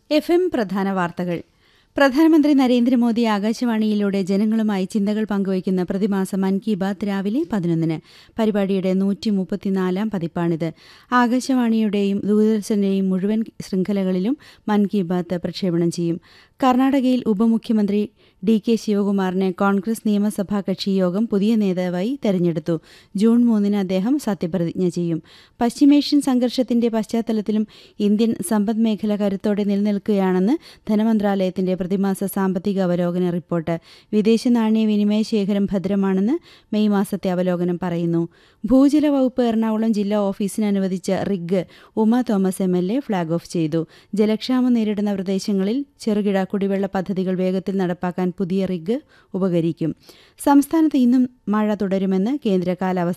F M പ്രധാന വാർത്തകൾ പ്രധാനമന്ത്രി നരേന്ദ്രമോദി ആകാശവാണിയിലൂടെ ജനങ്ങളുമായി ചിന്തകൾ പങ്കുവയ്ക്കുന്ന പ്രതിമാസ മൻ കി ബാത് രാവിലെ പതിനൊന്നിന് പരിപാടിയുടെ നൂറ്റി മുപ്പത്തിനാലാം പതിപ്പാണിത് ആകാശവാണിയുടെയും ദൂരദർശന്റെയും മുഴുവൻ ശൃംഖലകളിലും മൻ കി ബാത് പ്രക്ഷേപണം ചെയ്യും കർണാടകയിൽ ഉപമുഖ്യമന്ത്രി ഡി കെ ശിവകുമാറിനെ കോൺഗ്രസ് നിയമസഭാ കക്ഷി യോഗം പുതിയ നേതാവായി തെരഞ്ഞെടുത്തു ജൂൺ മൂന്നിന് അദ്ദേഹം സത്യപ്രതിജ്ഞ ചെയ്യും പശ്ചിമേഷ്യൻ സംഘർഷത്തിന്റെ പശ്ചാത്തലത്തിലും ഇന്ത്യൻ സമ്പദ് മേഖല കരുത്തോടെ നിലനിൽക്കുകയാണെന്ന് ധനമന്ത്രാലയത്തിന്റെ പ്രതിമാസ സാമ്പത്തിക അവലോകന റിപ്പോർട്ട് വിദേശ നാണ്യ വിനിമയ ശേഖരം ഭദ്രമാണെന്ന് മെയ് മാസത്തെ അവലോകനം പറയുന്നു ഭൂജല വകുപ്പ് എറണാകുളം ജില്ലാ ഓഫീസിന് അനുവദിച്ച rig Uma Thomas M L A flag off ചെയ്തു ജലക്ഷാമം നേരിടുന്ന പ്രദേശങ്ങളിൽ ചെറുകിട കുടിവെള്ള പദ്ധതികൾ വേഗത്തിൽ നടപ്പാക്കാൻ പുതിയ റിഗ് ഉപകരിക്കും സംസ്ഥാനത്ത് ഇന്നും മഴ തുടരുമെന്ന് കേന്ദ്ര കാലാവസ്ഥ